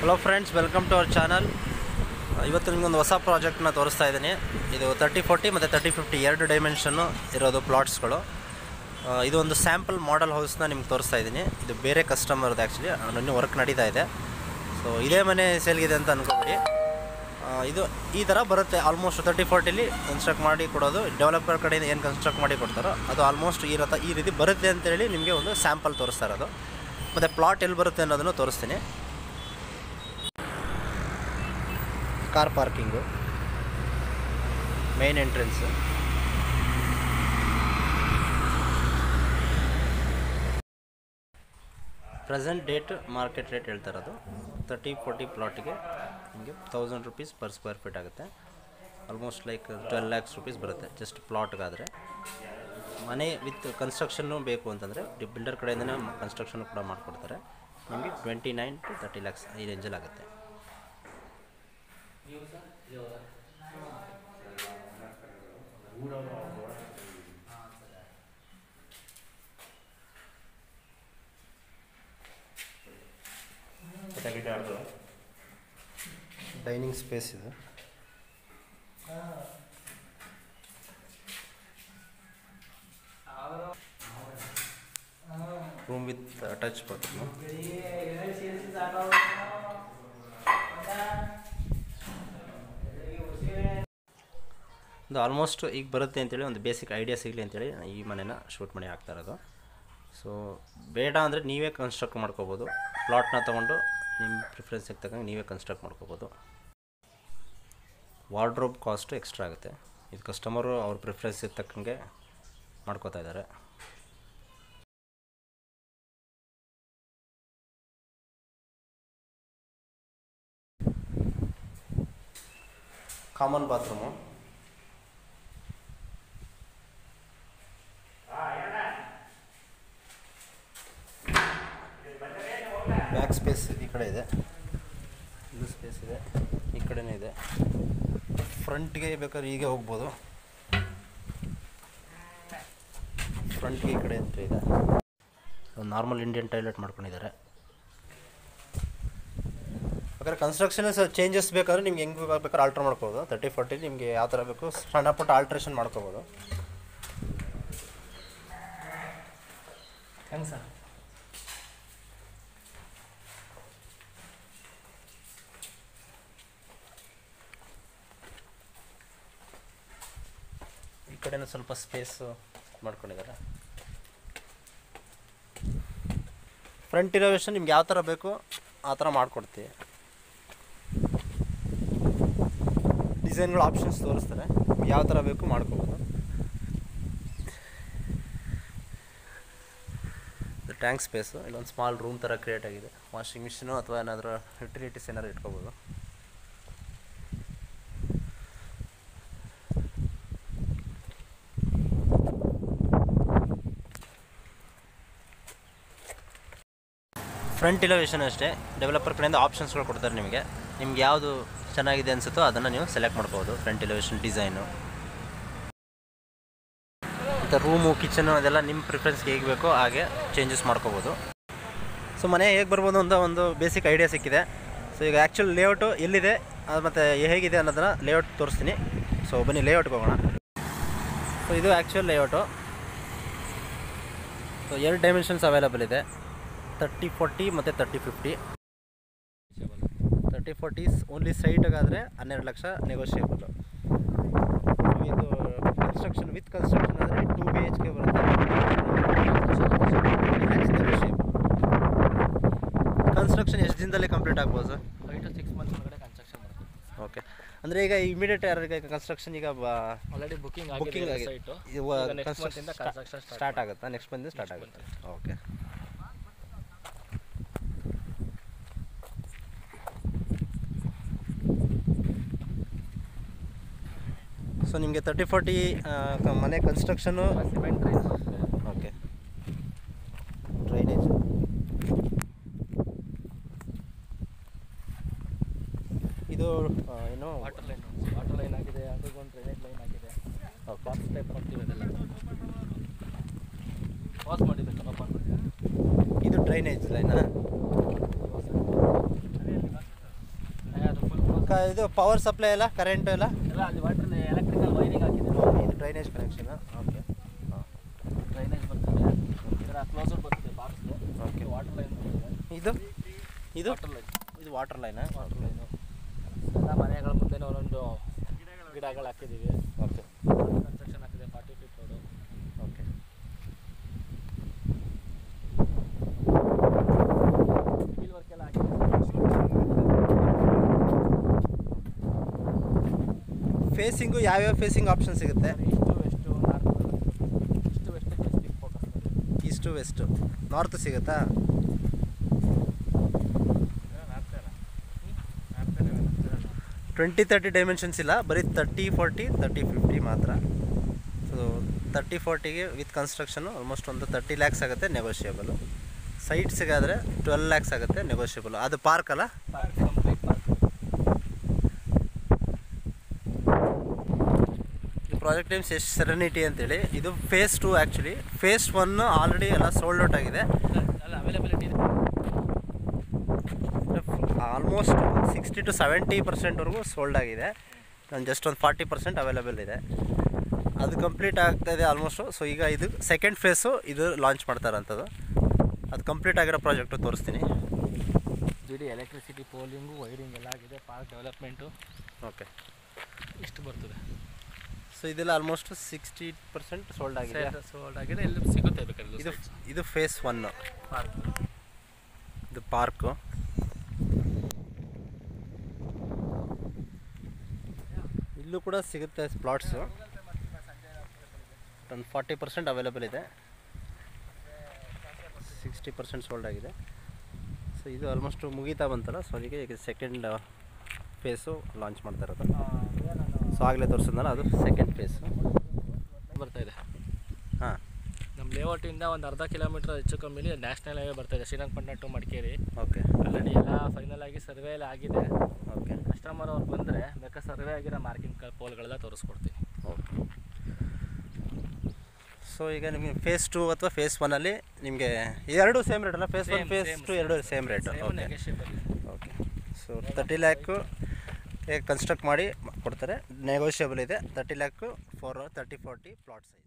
Hello friends welcome to our channel ಇವತ್ತು ನಿಮಗೊಂದು ಹೊಸ ಪ್ರಾಜೆಕ್ಟ್ನ ತೋರಿಸ್ತಾ ಇದ್ದೀನಿ ಇದು ತರ್ಟಿ ಫೋರ್ಟಿ ಮತ್ತು ತರ್ಟಿ ಫಿಫ್ಟಿ ಎರಡು ಡೈಮೆನ್ಷನ್ನು ಇರೋದು ಪ್ಲಾಟ್ಸ್ಗಳು ಆ, ಇದು ಒಂದು ಸ್ಯಾಂಪಲ್ ಮಾಡೆಲ್ ಹೌಸ್ನ ನಿಮ್ಗೆ ತೋರಿಸ್ತಾ ಇದ್ದೀನಿ ಇದು ಬೇರೆ ಕಸ್ಟಮರ್ದು ಆ್ಯಕ್ಚುಲಿ ಇನ್ನೂ ವರ್ಕ್ ನಡೀತಾ ಇದೆ ಸೊ ಇದೇ ಮನೆ ಸೇಲ್ಗಿದೆ ಅಂತ ಅನ್ಕೋಬೇಡಿ ಆ, ಇದು ಈ ಥರ ಬರುತ್ತೆ ಆಲ್ಮೋಸ್ಟ್ ತರ್ಟಿ ಫೋರ್ಟಿಲಿ ಕನ್ಸ್ಟ್ರಕ್ಟ್ ಮಾಡಿ ಕೊಡೋದು ಡೆವಲಪರ್ ಕಡೆಯಿಂದ ಏನು ಕನ್ಸ್ಟ್ರಕ್ಟ್ ಮಾಡಿ ಕೊಡ್ತಾರೋ ಅದು ಆಲ್ಮೋಸ್ಟ್ ಈ ರಥ ಈ ರೀತಿ ಬರುತ್ತೆ ಅಂತೇಳಿ ನಿಮಗೆ ಒಂದು ಸ್ಯಾಂಪಲ್ ತೋರಿಸ್ತಾ ಇರೋದು ಮತ್ತು ಪ್ಲಾಟ್ ಎಲ್ಲಿ ಬರುತ್ತೆ ಅನ್ನೋದನ್ನು ತೋರಿಸ್ತೀನಿ car parking main entrance present date market rate ಹೇಳ್ತಾ ಇರೋದು ತರ್ಟಿ ಫೋರ್ಟಿ ಪ್ಲಾಟಿಗೆ ನಿಮಗೆ thousand rupees per square feet ಆಗುತ್ತೆ almost like twelve lakhs rupees ಬರುತ್ತೆ ಜಸ್ಟ್ ಪ್ಲಾಟ್ಗಾದರೆ ಮನೆ ವಿತ್ ಕನ್ಸ್ಟ್ರಕ್ಷನ್ನು ಬೇಕು ಅಂತಂದರೆ ಬಿಲ್ಡರ್ ಕಡೆಯಿಂದನೇ ಕನ್ಸ್ಟ್ರಕ್ಷನ್ ಕೂಡ ಮಾಡಿಕೊಡ್ತಾರೆ ನಿಮಗೆ twenty nine to thirty lakhs ಈ ರೇಂಜಲ್ಲಿ ಆಗುತ್ತೆ ಡೈನಿಂಗ್ ಸ್ಪೇಸ್ ಇದೆ ರೂಮ್ ವಿತ್ ಅಟ್ಯಾಚ್ ಬಾತ್ರೂಮ್ ಇದು ಆಲ್ಮೋಸ್ಟ್ ಈಗ ಬರುತ್ತೆ ಅಂತೇಳಿ ಒಂದು ಬೇಸಿಕ್ ಐಡಿಯಾ ಸಿಗಲಿ ಅಂತೇಳಿ ಈ ಮನೇನ ಶೂಟ್ ಮಾಡಿ ಹಾಕ್ತಾ ಇರೋದು ಸೊ ಬೇಡ ಅಂದರೆ ನೀವೇ ಕನ್ಸ್ಟ್ರಕ್ಟ್ ಮಾಡ್ಕೋಬೋದು ಪ್ಲಾಟ್ನ ತೊಗೊಂಡು ನಿಮ್ಮ ಪ್ರಿಫರೆನ್ಸಿಗೆ ತಕ್ಕಂಗೆ ನೀವೇ ಕನ್ಸ್ಟ್ರಕ್ಟ್ ಮಾಡ್ಕೋಬೋದು ವಾರ್ಡ್ರೋಬ್ ಕಾಸ್ಟು ಎಕ್ಸ್ಟ್ರಾ ಆಗುತ್ತೆ ಇದು ಕಸ್ಟಮರು ಅವ್ರ ಪ್ರಿಫರೆನ್ಸಿಗೆ ತಕ್ಕಂಗೆ ಮಾಡ್ಕೋತಾ ಇದ್ದಾರೆ ಕಾಮನ್ ಬಾತ್ರೂಮು ಬ್ಯಾಕ್ ಸ್ಪೇಸ್ ಈ ಕಡೆ ಇದೆ ಇದು ಸ್ಪೇಸ್ ಇದೆ ಈ ಕಡೆನೇ ಇದೆ ಫ್ರಂಟ್ಗೆ ಬೇಕಾದ್ರೆ ಹೀಗೆ ಹೋಗ್ಬೋದು ಫ್ರಂಟ್ಗೆ ಈ ಕಡೆ ಅಂತ ಇದೆ ಒಂದು ನಾರ್ಮಲ್ ಇಂಡಿಯನ್ ಟಾಯ್ಲೆಟ್ ಮಾಡ್ಕೊಂಡಿದ್ದಾರೆ ಬೇಕಾದ್ರೆ ಕನ್ಸ್ಟ್ರಕ್ಷನ್ ಚೇಂಜಸ್ ಬೇಕಾದ್ರೆ ನಿಮ್ಗೆ ಹೆಂಗೆ ಬೇಕಾದ್ರೆ ಆಲ್ಟ್ರ್ ಮಾಡ್ಕೋಬೋದು ತರ್ಟಿ ಫೋರ್ಟಿ ನಿಮಗೆ ಯಾವ ಥರ ಬೇಕು ಸಣ್ಣ ಪುಟ್ಟ ಆಲ್ಟ್ರೇಷನ್ ಮಾಡ್ಕೋಬೋದು ಹೆಂಗೆ ಸರ್ ಈ ಕಡೆನೂ ಸ್ವಲ್ಪ ಸ್ಪೇಸ್ ಮಾಡ್ಕೊಂಡಿದ್ದಾರೆ ಫ್ರಂಟ್ ಇನೋವೇಷನ್ ನಿಮ್ಗೆ ಯಾವ ಥರ ಬೇಕು ಆ ಥರ ಮಾಡಿಕೊಡ್ತೀವಿ ಡಿಸೈನ್ಗಳು ಆಪ್ಷನ್ಸ್ ತೋರಿಸ್ತಾರೆ ನಿಮ್ಗೆ ಯಾವ ಥರ ಬೇಕು ಮಾಡ್ಕೋಬೋದು ಟ್ಯಾಂಕ್ ಸ್ಪೇಸು ಇಲ್ಲೊಂದು ಸ್ಮಾಲ್ ರೂಮ್ ಥರ ಕ್ರಿಯೇಟ್ ಆಗಿದೆ ವಾಷಿಂಗ್ ಮಿಷಿನು ಅಥವಾ ಏನಾದರೂ ಯುಟಿಲಿಟೀಸ್ ಏನಾದ್ರು ಇಟ್ಕೋಬೋದು ಫ್ರಂಟ್ ಇಲೋವೇಷನ್ ಅಷ್ಟೇ ಡೆವಲಪರ್ ಕಡೆಯಿಂದ ಆಪ್ಷನ್ಸ್ಗಳು ಕೊಡ್ತಾರೆ ನಿಮಗೆ ನಿಮ್ಗೆ ಯಾವುದು ಚೆನ್ನಾಗಿದೆ ಅನಿಸುತ್ತೋ ಅದನ್ನು ನೀವು ಸೆಲೆಕ್ಟ್ ಮಾಡ್ಕೋಬೋದು ಫ್ರಂಟ್ ಇಲೋವೇಷನ್ ಡಿಸೈನು ಮತ್ತು ರೂಮು ಕಿಚನು ಅದೆಲ್ಲ ನಿಮ್ಮ ಪ್ರಿಫರೆನ್ಸ್ಗೆ ಹೇಗೆ ಬೇಕೋ ಹಾಗೆ ಚೇಂಜಸ್ ಮಾಡ್ಕೋಬೋದು ಸೊ ಮನೆ ಹೇಗೆ ಬರ್ಬೋದು ಅಂತ ಒಂದು ಬೇಸಿಕ್ ಐಡಿಯಾ ಸಿಕ್ಕಿದೆ ಸೊ ಈಗ ಆ್ಯಕ್ಚುಲ್ ಲೇಔಟು ಎಲ್ಲಿದೆ ಅದು ಮತ್ತು ಹೇಗಿದೆ ಅನ್ನೋದನ್ನು ಲೇಔಟ್ ತೋರಿಸ್ತೀನಿ ಸೊ ಬನ್ನಿ ಲೇಔಟ್ಗೆ ಹೋಗೋಣ ಸೊ ಇದು ಆ್ಯಕ್ಚುಯಲ್ ಲೇಔಟು ಸೊ ಎರಡು ಡೈಮೆನ್ಷನ್ಸ್ ಅವೈಲಬಲ್ ಇದೆ ತರ್ಟಿ ಫೋರ್ಟಿ ಮತ್ತು thirty fifty thirty forties only ಸೈಟ್ಗಾದರೆ ಹನ್ನೆರಡು ಲಕ್ಷ ನೆಗೋಷಿಯೇಬಲು ಇದು ಕನ್ಸ್ಟ್ರಕ್ಷನ್ ವಿತ್ ಕನ್ಸ್ಟ್ರಕ್ಷನ್ ಅಂದರೆ ಟೂ ಬಿ ಎಚ್ ಕೆ ಬರುತ್ತೆ ಕನ್ಸ್ಟ್ರಕ್ಷನ್ ಎಷ್ಟು ದಿನದಲ್ಲಿ ಕಂಪ್ಲೀಟ್ ಆಗ್ಬೋದು sir five to six months ಒಳಗಡೆ ಕನ್ಸ್ಟ್ರಕ್ಷನ್ ಮಾಡ್ತೀವಿ ಓಕೆ ಅಂದರೆ ಈಗ ಇಮಿಡಿಯೇಟ್ ಯಾರಿಗೆ ಕನ್ಸ್ಟ್ರಕ್ಷನ್ ಈಗ ಆಲ್ರೆಡಿ ಬುಕಿಂಗ್ ಬುಕ್ಕಿಂಗ್ ಆಗಿದೆ ಆಗಿದೆ ಸೈಟು ನೆಕ್ಸ್ಟ್ ಮಂತಿಂದ ಕನ್ಸ್ಟ್ರಕ್ಷನ್ ಸ್ಟಾರ್ಟ್ ಆಗುತ್ತಾ ನೆಕ್ಸ್ಟ್ ಬಂದು ಸ್ಟಾರ್ಟ್ ಆಗುತ್ತೆ ಓಕೆ ಸೊ ನಿಮಗೆ ತರ್ಟಿ ಫೋರ್ಟಿ ಮನೆ ಕನ್ಸ್ಟ್ರಕ್ಷನು ಸಿಮೆಂಟ್ ಓಕೆ ಡ್ರೈನೇಜ್ ಇದು ಆ, ಏನು ವಾಟರ್ ಲೈನ್ ವಾಟರ್ ಲೈನ್ ಆಗಿದೆ ಅದಕ್ಕೆ ಒಂದು ಡ್ರೈನೇಜ್ ಲೈನ್ ಆಗಿದೆ ಓಕೆ ಬಾಕ್ಸ್ ಟೈಪ್ ಮಾಡ್ತೀವಿ ಅದೆಲ್ಲ ಪಾಸ್ ಮಾಡಿದ್ದಲ್ಲ ಓಪನ್ ಮಾಡಿ ಇದು ಡ್ರೈನೇಜ್ ಲೈನಾ ಕ ಇದು ಪವರ್ ಸಪ್ಲೈ ಎಲ್ಲ ಕರೆಂಟ್ ಎಲ್ಲ ಎಲ್ಲ ಅಲ್ಲಿ ವಾಟರ್ ಎಲೆಕ್ಟ್ರಿಕಲ್ ವೈರಿಂಗ್ ಹಾಕಿದೆ ಇದು ಡ್ರೈನೇಜ್ ಕನೆಕ್ಷನ್ ಓಕೆ ಡ್ರೈನೇಜ್ ಬರ್ತದೆ ಇದರ ಕ್ಲೋಸರ್ ಬರ್ತದೆ ಬಾಕ್ಸ್ಗೆ Okay. ವಾಟರ್ ಲೈನ್ ಬರ್ತದೆ ಇದು ಇದು ವಾಟರ್ ಲೈನ್ ಇದು ವಾಟರ್ ಲೈನಾ ವಾಟರ್ ಲೈನು ಎಲ್ಲ ಮನೆಗಳ ಮುಂದೆ ಒಂದೊಂದು ಗಿಡಗಳು ಹಾಕಿದ್ದೀವಿ ಓಕೆ ಕನ್ಸ್ಟ್ರಕ್ಷನ್ ಹಾಕಿದೆ forty feet road okay wheel work ಎಲ್ಲ ಹಾಕಿದೆ ಫೇಸಿಂಗು ಯಾವ್ಯಾವ ಫೇಸಿಂಗ್ ಆಪ್ಷನ್ ಸಿಗುತ್ತೆ ಇಷ್ಟು ವೆಸ್ಟು ನಾರ್ತ್ ಇಷ್ಟು ವೆಸ್ಟ್ ಜಾಸ್ತಿ ಫೋಕಸ್ ಮಾಡಿ ಈಸ್ಟು ವೆಸ್ಟು ನಾರ್ತ್ ಸಿಗುತ್ತಾ ಟ್ವೆಂಟಿ ತರ್ಟಿ ಡೈಮೆನ್ಷನ್ಸ್ ಇಲ್ಲ ಬರೀ ತರ್ಟಿ ಫಾರ್ಟಿ ತರ್ಟಿ ಫಿಫ್ಟಿ ಮಾತ್ರ ಸೊ ತರ್ಟಿ ಫಾರ್ಟಿಗೆ ವಿತ್ ಕನ್ಸ್ಟ್ರಕ್ಷನು ಆಲ್ಮೋಸ್ಟ್ ಒಂದು ತರ್ಟಿ ಲ್ಯಾಕ್ಸ್ ಆಗುತ್ತೆ ನೆಗೋಷಿಯಬಲು ಸೈಟ್ಸಿಗಾದರೆ ಟ್ವೆಲ್ ಲ್ಯಾಕ್ಸ್ ಆಗುತ್ತೆ ನೆಗೋಷಿಯಬಲು ಅದು ಪಾರ್ಕ್ ಅಲ್ಲ ಪಾರ್ಕ್ ಕಂಪ್ಲೀಟ್ ಪಾರ್ಕ್ ಇದು ಪ್ರಾಜೆಕ್ಟ್ ನೇಮ್ ಸೆರೆನಿಟಿ ಅಂತೇಳಿ ಇದು phase two actually phase one already ಎಲ್ಲ ಸೋಲ್ಡ್ ಔಟ್ ಆಗಿದೆ ಅಲ್ಲ ಅವೈಲಬಿಲಿಟಿ ಇದೆ ಆಲ್ಮೋಸ್ಟ್ ಸಿಕ್ಸ್ಟಿ ಟು ಸೆವೆಂಟಿ ಪರ್ಸೆಂಟ್ವರೆಗೂ ಸೋಲ್ಡ್ ಆಗಿದೆ ನಾನು ಜಸ್ಟ್ ಒಂದು ಫಾರ್ಟಿ ಪರ್ಸೆಂಟ್ ಅವೈಲೇಬಲ್ ಇದೆ ಅದು ಕಂಪ್ಲೀಟ್ ಆಗ್ತಾ ಇದೆ ಆಲ್ಮೋಸ್ಟು ಸೊ ಈಗ ಇದು ಸೆಕೆಂಡ್ ಫೇಸು ಇದು ಲಾಂಚ್ ಮಾಡ್ತಾರಂಥದ್ದು ಅದು ಕಂಪ್ಲೀಟ್ ಆಗಿರೋ ಪ್ರಾಜೆಕ್ಟು ತೋರಿಸ್ತೀನಿ ಇಡೀ ಎಲೆಕ್ಟ್ರಿಸಿಟಿ ಪೋಲಿಂಗು ವೈರಿಂಗ್ ಎಲ್ಲ ಆಗಿದೆ ಪಾರ್ಕ್ ಡೆವಲಪ್ಮೆಂಟು ಓಕೆ ಇಷ್ಟು ಬರ್ತದೆ ಸೊ ಇದೆಲ್ಲ ಆಲ್ಮೋಸ್ಟ್ ಸಿಕ್ಸ್ಟಿ ಪರ್ಸೆಂಟ್ ಸೋಲ್ಡ್ ಆಗಿದೆ ಸೋಲ್ಡ್ ಆಗಿದೆ ಎಲ್ಲಿ ಸಿಗುತ್ತೆ ಬೇಕಾದ್ರೆ ಇದು ಇದು ಫೇಸ್ ಒನ್ನು ಪಾರ್ಕ್ ಇದು ಪಾರ್ಕು ಇಲ್ಲೂ ಕೂಡ ಸಿಗುತ್ತೆ ಪ್ಲಾಟ್ಸು ಒಂದು ಫಾರ್ಟಿ ಪರ್ಸೆಂಟ್ ಅವೈಲೇಬಲ್ ಇದೆ ಸಿಕ್ಸ್ಟಿ ಪರ್ಸೆಂಟ್ ಸೋಲ್ಡ್ ಆಗಿದೆ ಸೊ ಇದು ಆಲ್ಮೋಸ್ಟ್ ಮುಗೀತಾ ಬಂತಲ್ಲ ಸೊ ಅದಕ್ಕೆ ಈಗ ಸೆಕೆಂಡ್ ಫೇಸು ಲಾಂಚ್ ಮಾಡ್ತಾ ಇರೋದು ಸೊ ಆಗಲೇ ತೋರಿಸಿದ್ನಲ್ಲ ಅದು ಸೆಕೆಂಡ್ ಫೇಸು ಬರ್ತಾ ಇದೆ ಹಾಂ ನಮ್ಮ ಲೇಔಟಿಂದ ಒಂದು ಅರ್ಧ ಕಿಲೋಮೀಟರ್ ಹೆಚ್ಚು ಕಮ್ಮಿಲಿ ನ್ಯಾಷನಲ್ ಹೈವೇ ಬರ್ತಾ ಇದೆ Srirangapatna to Madikeri okay already ಎಲ್ಲ ಫೈನಲ್ ಆಗಿ ಸರ್ವೆ ಎಲ್ಲ ಆಗಿದೆ ಓಕೆ ಕಸ್ಟಮರ್ ಅವ್ರು ಬಂದರೆ ಬೇಕಾ ಸರ್ವೆ ಆಗಿರೋ ಮಾರ್ಕಿಂಗ್ ಪೋಲ್ಗಳೆಲ್ಲ ತೋರಿಸ್ಕೊಡ್ತೀನಿ ಓಕೆ ಸೊ ಈಗ ನಿಮಗೆ ಫೇಸ್ ಟು ಅಥವಾ ಫೇಸ್ ಒನ್ನಲ್ಲಿ ನಿಮಗೆ ಎರಡು ಸೇಮ್ ರೇಟ್ ಅಲ್ಲ phase one Same, phase same, two ಎರಡು same rate same okay negotiable okay so thirty lakh construct ಮಾಡಿ ಕೊಡ್ತಾರೆ ನೆಗೋಷಿಯಬಲ್ ಇದೆ thirty lakh for thirty forty plot size